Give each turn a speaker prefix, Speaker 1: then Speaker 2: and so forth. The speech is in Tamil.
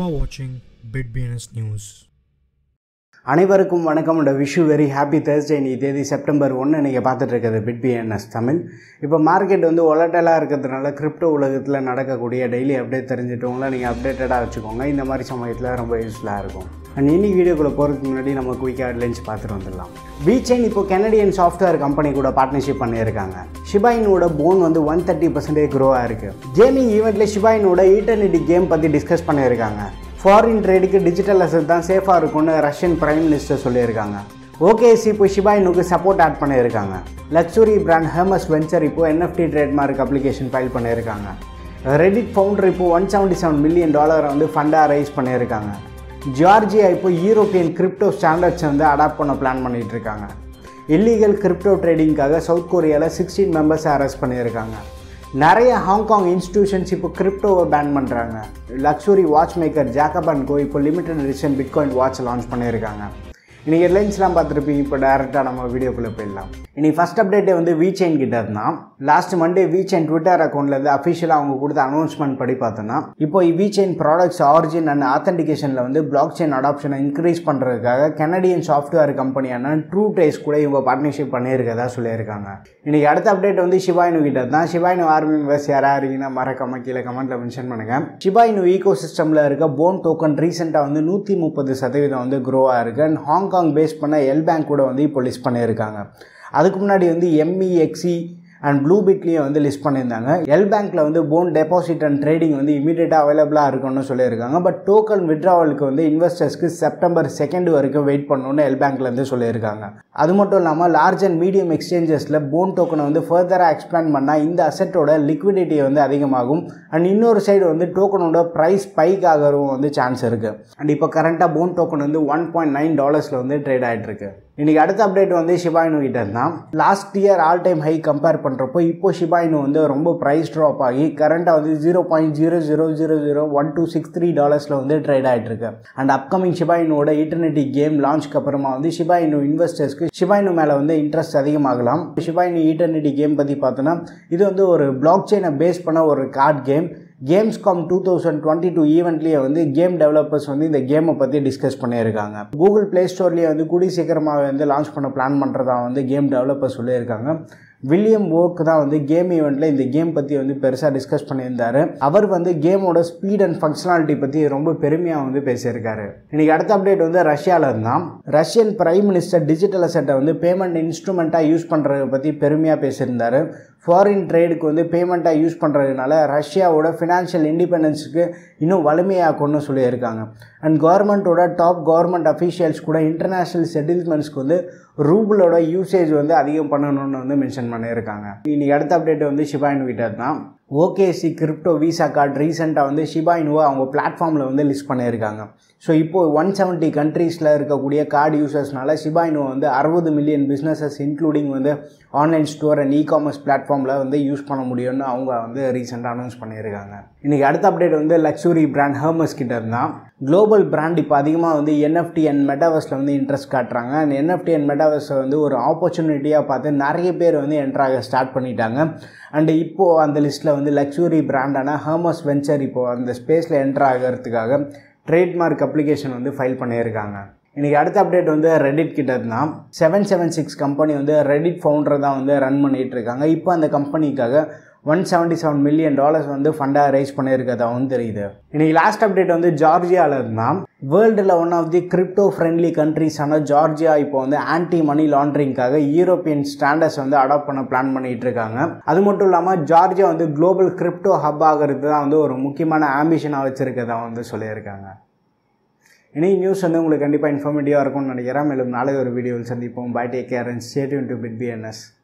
Speaker 1: are watching BitBNS News.
Speaker 2: அனைவருக்கும் வணக்கம் and wish very happy Thursday இன்னைக்கு தேதி செப்டம்பர் ஒன்று நீங்கள் பார்த்துட்டு இருக்கிறது பிட்பிஎன்எஸ் தமிழ் இப்போ மார்க்கெட் வந்து ஒலட்டலாக இருக்கிறதுனால கிரிப்டோ உலகத்தில் நடக்கக்கூடிய டெய்லி அப்டேட் தெரிஞ்சுட்டவங்கள நீங்கள் அப்டேட்டடாக வச்சுக்கோங்க இந்த மாதிரி சமயத்தில் ரொம்ப யூஸ்ஃபுல்லாக இருக்கும் அண்ட் இன்னைக்கு வீடியோக்குள்ளே போகிறதுக்கு முன்னாடி நம்ம குயிக்காக ஹெட்லைன்ஸ் பார்த்துட்டு வந்துடலாம் வீச்சைன் இப்போ கெனடியன் சாஃப்ட்வேர் கம்பெனி கூட பார்ட்னர்ஷிப் பண்ணியிருக்காங்க ஷிபாயினோட போன் வந்து ஒன் தேர்ட்டி பர்சன்டேஜ் க்ரோ ஆயிருக்கு கேமிங் ஈவெண்ட்டில் ஷிபாயினோட ஈட்டர்னிட்டி கேம் பற்றி டிஸ்கஸ் பண்ணியிருக்காங்க ஃபாரின் ட்ரேடுக்கு டிஜிட்டல் அசட் தான் சேஃபாக இருக்கும்னு ரஷ்யன் பிரைம் மினிஸ்டர் சொல்லியிருக்காங்க ஓகேசி இப்போ ஷிபாயினுக்கு சப்போர்ட் ஆட் பண்ணியிருக்காங்க லக்ஸுரி பிராண்ட் ஹேமஸ் வெஞ்சர் இப்போ என்எஃப்டி ட்ரேட்மார்க் அப்ளிகேஷன் ஃபைல் பண்ணியிருக்காங்க ரெடிட் ஃபவுண்டர் இப்போ one seventy seven million dollar வந்து ஃபண்டாக ரைஸ் பண்ணியிருக்காங்க ஜார்ஜியா இப்போ யூரோப்பியன் கிரிப்டோ ஸ்டாண்டர்ட்ஸ் வந்து அடாப்ட் பண்ண பிளான் பண்ணிகிட்டு இருக்காங்க இல்லீகல் கிரிப்டோ ட்ரேடிங்காக சவுத் கொரியாவில் சிக்ஸ்டீன் மெம்பர்ஸை அரெஸ்ட் பண்ணியிருக்காங்க நிறைய ஹாங்காங் இன்ஸ்டிடியூஷன்ஸ் இப்போ கிரிப்டோவை பேன் பண்ணுறாங்க luxury watch maker Jacob and co இப்போ limited edition bitcoin watch launch பண்ணியிருக்காங்க இன்றைக்கி ஹெட்லைன்ஸ்லாம் பார்த்துருப்பீங்க இப்போ டேரெக்டாக நம்ம வீடியோக்குள்ளே போயிடலாம் இன்னைக்கு ஃபஸ்ட் அப்டேட்டே வந்து வீச்சைன் கிட்ட இருந்தால் லாஸ்ட் மண்டே வீச்சைன் ட்விட்டர் அக்கௌண்ட்லேருந்து அஃபிஷியலாக அவங்க கொடுத்த அனௌன்ஸ்மெண்ட் படி பார்த்தோன்னா இப்போ வீச்சைன் ப்ராடக்ட்ஸ் ஆரிஜின் அண்ட் ஆத்தன்டிகேஷனில் வந்து பிளாக் செயின் அடாப்ஷனை இன்க்ரீஸ் பண்ணுறதுக்காக கெனடியன் சாஃப்ட்வேர் கம்பெனியான ட்ரூ டேஸ் கூட இவங்க பார்ட்னர்ஷிப் பண்ணியிருக்கதா சொல்லியிருக்காங்க இன்றைக்கி அடுத்த அப்டேட் வந்து ஷிபாயினு கிட்ட தான் ஷிபாயினு ஆர்மி மெம்பர்ஸ் யாராக இருக்கீங்கன்னா மறக்காம கீழே கமெண்ட்டில் மென்ஷன் பண்ணுங்கள் ஷிபாயினு ஈகோ சிஸ்டமில் இருக்க போன் டோக்கன் ரீசெண்டாக வந்து நூற்றி முப்பது சதவீதம் வந்து க்ரோ ஆயிருக்கு அண்ட் ஹாங்காங் பேஸ் பண்ண எல் பேங்க் கூட வந்து இப்போ லிஸ்ட் பண்ணியிருக்காங்க அதுக்கு முன்னாடி வந்து எம்இஎக்ஸி அண்ட் ப்ளூ பிட்லேயும் வந்து லிஸ்ட் பண்ணியிருந்தாங்க எல் பேங்க்கில் வந்து போன் டெபாசிட் அண்ட் ட்ரேடிங் வந்து இமீடியட்டாக அவைலபிளாக இருக்கும்னு சொல்லியிருக்காங்க பட் டோக்கன் விட்ராவலுக்கு வந்து இன்வெஸ்டர்ஸ்க்கு செப்டம்பர் செகண்ட் வரைக்கும் வெயிட் பண்ணணும்னு எல் பேங்க்லேருந்து சொல்லியிருக்காங்க அது மட்டும் இல்லாமல் லார்ஜ் அண்ட் மீடியம் எக்ஸ்சேஞ்சஸில் போன் டோக்கனை வந்து ஃபர்தராக எக்ஸ்பேண்ட் பண்ணால் இந்த அசெட்டோட லிக்விடிட்டி வந்து அதிகமாகும் அண்ட் இன்னொரு சைடு வந்து டோக்கனோட ப்ரைஸ் ஸ்பைக் ஆகவும் வந்து சான்ஸ் இருக்குது அண்ட் இப்போ கரண்ட்டாக போன் டோக்கன் வந்து ஒன் பாயிண்ட் நைன் டாலர்ஸில் வந்து ட்ரேட் ஆகிட்டு இருக்கு இன்றைக்கி அடுத்த அப்டேட் வந்து ஷிபாயினு கிட்ட இருந்தால் last year all time high compare பண்ணுறப்போ இப்போ ஷிபாயினு வந்து ரொம்ப ப்ரைஸ் ட்ராப் ஆகி கரண்ட்டாக வந்து zero point zero zero zero zero one two six three டாலர்ஸில் வந்து ட்ரேட் ஆகிட்டு இருக்கு அண்ட் அப்கமிங் ஷிபாயினோட இன்டர்நெட்டி கேம் லான்ச்க்கு அப்புறமா வந்து ஷிபாயினு இன்வெஸ்டர்ஸ்க்கு ஷிபாயினு மேலே வந்து இன்ட்ரெஸ்ட் அதிகமாகலாம் ஷிபாயினு இன்டர்நெட்டி கேம் பற்றி பார்த்தோன்னா இது வந்து ஒரு பிளாக் செயினை பேஸ் பண்ண ஒரு card game Gamescom two thousand twenty two ஈவெண்ட்லேயே வந்து கேம் டெவலப்பர்ஸ் வந்து இந்த கேமை பற்றி டிஸ்கஸ் பண்ணியிருக்காங்க கூகுள் ப்ளே ஸ்டோர்லேயே வந்து கூடி சீக்கிரமாக வந்து லான்ச் பண்ண பிளான் பண்ணுறதா வந்து கேம் டெவலப்பர் சொல்லியிருக்காங்க வில்லியம் ஓக் தான் வந்து கேம் ஈவெண்ட்டில் இந்த கேம் பற்றி வந்து பெருசாக டிஸ்கஸ் பண்ணியிருந்தார் அவர் வந்து கேமோட ஸ்பீட் அண்ட் ஃபங்க்ஷனாலிட்டி பற்றி ரொம்ப பெருமையாக வந்து பேசியிருக்காரு இன்றைக்கி அடுத்த அப்டேட் வந்து ரஷ்யாவில் இருந்தால் ரஷ்யன் பிரைம் மினிஸ்டர் டிஜிட்டல் அசெட்டை வந்து பேமெண்ட் இன்ஸ்ட்ருமெண்ட்டாக யூஸ் பண்ணுறதை பற்றி பெருமையாக பேசியிருந்தார் ஃபாரின் ட்ரேடுக்கு வந்து பேமெண்ட்டாக யூஸ் பண்ணுறதுனால ரஷ்யாவோட ஃபினான்ஷியல் இண்டிபெண்டன்ஸுக்கு இன்னும் வலிமையாக்கும்னு சொல்லியிருக்காங்க அண்ட் கவர்மெண்ட்டோட டாப் கவர்மெண்ட் அஃபீஷியல்ஸ் கூட இன்டர்நேஷ்னல் செட்டில்மெண்ட்ஸ்க்கு வந்து ரூபிளோட யூசேஜ் வந்து அதிகம் பண்ணணும்னு வந்து மென்ஷன் பண்ணியிருக்காங்க இன்றைக்கி அடுத்த அப்டேட் வந்து ஷிபாயின் கிட்ட தான் ஓகேசி கிரிப்டோ விசா கார்டு ரீசெண்டாக வந்து ஷிபாயினுவை அவங்க பிளாட்ஃபார்மில் வந்து லிஸ்ட் பண்ணியிருக்காங்க ஸோ இப்போது ஒன் செவன்ட்டி கண்ட்ரீஸில் இருக்கக்கூடிய கார்டு யூசர்ஸ்னால ஷிபாயினுவை வந்து அறுபது மில்லியன் பிஸ்னஸஸ் இன்க்ளூடிங் வந்து online store and e commerce பிளாட்ஃபார்மில் வந்து யூஸ் பண்ண முடியும்னு அவங்க வந்து ரீசெண்டாக அனௌன்ஸ் பண்ணியிருக்காங்க இன்றைக்கி அடுத்த அப்டேட் வந்து லக்ஸுரி பிராண்ட் ஹேமஸ் கிட்ட இருந்தால் குளோபல் பிராண்ட் இப்போ அதிகமாக வந்து என்எஃப்டி அண்ட் மெட்டாவர்ஸில் வந்து இன்ட்ரெஸ்ட் காட்டுறாங்க அண்ட் என்எஃப்டி அண்ட் மெட்டாவர்ஸை வந்து ஒரு ஆப்பர்ச்சுனிட்டியாக பார்த்து நிறைய பேர் வந்து என்ட்ராக ஸ்டார்ட் பண்ணிட்டாங்க அண்டு இப்போது அந்த லிஸ்ட்டில் வந்து லக்ஸுரி பிராண்டான ஹேமஸ் வெஞ்சர் இப்போது அந்த ஸ்பேஸில் என்ட்ரு ஆகிறதுக்காக ட்ரேட்மார்க் அப்ளிகேஷன் வந்து ஃபைல் பண்ணியிருக்காங்க இன்றைக்கி அடுத்த அப்டேட் வந்து ரெடிட் கிட்ட இருந்தால் செவன் செவன் சிக்ஸ் கம்பெனி வந்து ரெடிட் ஃபவுண்டர் தான் வந்து ரன் பண்ணிகிட்டு இருக்காங்க இப்போ அந்த கம்பெனிக்காக one seventy seven million dollars வந்து ஃபண்டாக ரைஸ் பண்ணியிருக்கதாகவும் தெரியுது இன்றைக்கி லாஸ்ட் அப்டேட் வந்து ஜார்ஜியாவில் இருந்தால் வேர்ல்டில் one of the crypto friendly கண்ட்ரிஸான ஜார்ஜியா இப்போ வந்து ஆன்டி மணி லாண்ட்ரிங்காக யூரோப்பியன் ஸ்டாண்டர்ட்ஸ் வந்து அடாப்ட் பண்ண பிளான் பண்ணிட்டு இருக்காங்க அது மட்டும் இல்லாமல் ஜார்ஜியா வந்து குளோபல் கிரிப்டோ ஹப் ஆகிறது தான் வந்து ஒரு முக்கியமான ஆம்பிஷனாக வச்சுருக்கதா வந்து சொல்லியிருக்காங்க இனி நியூஸ் வந்து உங்களுக்கு கண்டிப்பாக இன்ஃபர்மேட்டிவாக இருக்கும்னு நினைக்கிறேன் மேலும் நாளை ஒரு வீடியோவில் சந்திப்போம் bye take care and stay டு பிட் பிஎன்எஸ்